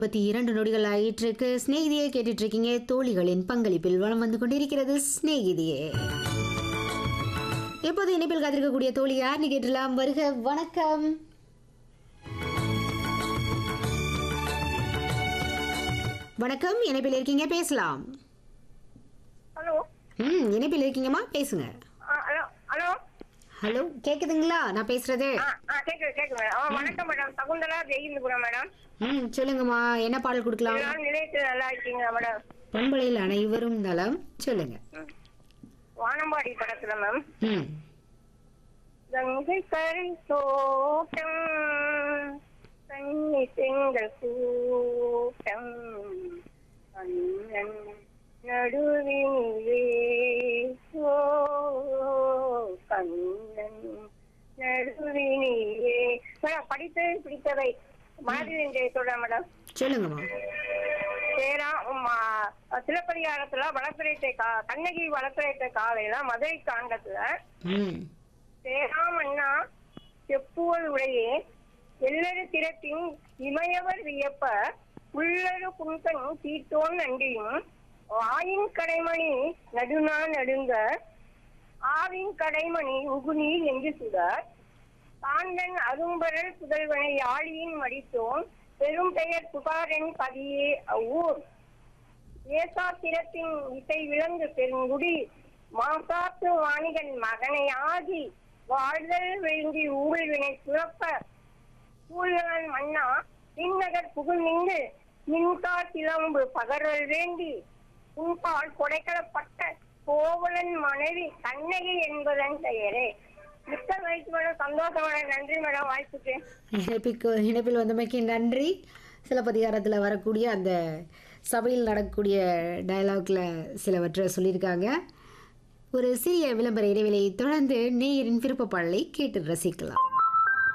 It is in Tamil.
முப்பத்தி இரண்டு நொடிகள் ஆயிட்டிருக்கு ஸ்நேகிதியை கேட்டுட்டு இருக்கீங்க தோழிகளின் பங்களிப்பில் வளம் வந்து கொண்டிருக்கிறது ஸ்நேகிதியே எப்போது இணைப்பில் காத்திருக்கக்கூடிய தோழி யாருன்னு கேட்டுலாம் வருக வணக்கம் வணக்கம் இணைப்பில் இருக்கீங்க பேசலாம் ஹலோ ம் இணைப்பில் இருக்கீங்கம்மா பேசுங்க ஆ ஹலோ ஹலோ ஹலோ கேக்குதுங்களா நான் பேசுறது ஆ ஆ கேட்குது கேட்குது மேடம் ஆ வணக்கம் மேடம் சகுந்தலா ஜெயிந்துபுரம் மேடம் ம் சொல்லுங்கம்மா என்ன பாடல் கொடுக்கலாம் எல்லாரும் நிலையத்தில் நல்லா இருக்கீங்களா மேடம் பண்பலையில் அனைவரும் நலம் சொல்லுங்க ம். வானம்பாடி படத்துல மேம் ம் கங்கை கரை தோட்டம் கண்ணி செங்கல் கூட்டம் கண்ணன் நடுவினிலே ஓ கண்ணன் நடுவினிலே மேடம் படித்தது பிடித்தவை மாதிரி சொல்றேன் மேடம் சொல்லுங்கம்மா சேரா உம், ஆ, சிலப்பதிகாரத்துல வளர்ப்பிரைத்த கா கண்ணகி வளர்ப்பிரைத்த காலையில மதுரை காண்டத்துல ம் சேராமண்ணா செப்புவல் உடையே எல்லரு திறத்தின் இமையவர் வியப்ப உள்ளரு புன்கண் தீட்டோன் நன்றியும் ஆயின் கடைமணி நடுநா நடுங்க ஆவின் கடைமணி உகுனி என்று சுடர் தாண்டன் அரும்பரல் புதல்வனை யாழியின் மடித்தோன் பெரும் பெயர் புகாரன் பதியே அவ்வூர் ஏசாத்திரத்தின் இசை விளங்கு பெருங்குடி மாசாத்து வாணிகன் மகனை ஆகி வாழ்தல் வேண்டி ஊழல் வினை சுரப்ப சூழலன் மன்னா விண்ணகர் புகழ் நின்று மின்கா சிலம்பு பகரல் வேண்டி உன்பால் கொடைக்கலப்பட்ட கோவலன் மனைவி கண்ணகி என்பதன் பெயரே மிக்க வயசு மேடம் சந்தோஷம் மேடம் நன்றி மேடம் வாய்ப்புக்கு இணைப்பிக்கு இணைப்பில் வந்தமைக்கு நன்றி சிலப்பதிகாரத்தில் வரக்கூடிய அந்த சபையில் நடக்கக்கூடிய டயலாக்ல சிலவற்றை சொல்லியிருக்காங்க ஒரு சிறிய விளம்பர இடைவெளியை தொடர்ந்து நேயரின் விருப்ப பாடலை கேட்டு ரசிக்கலாம்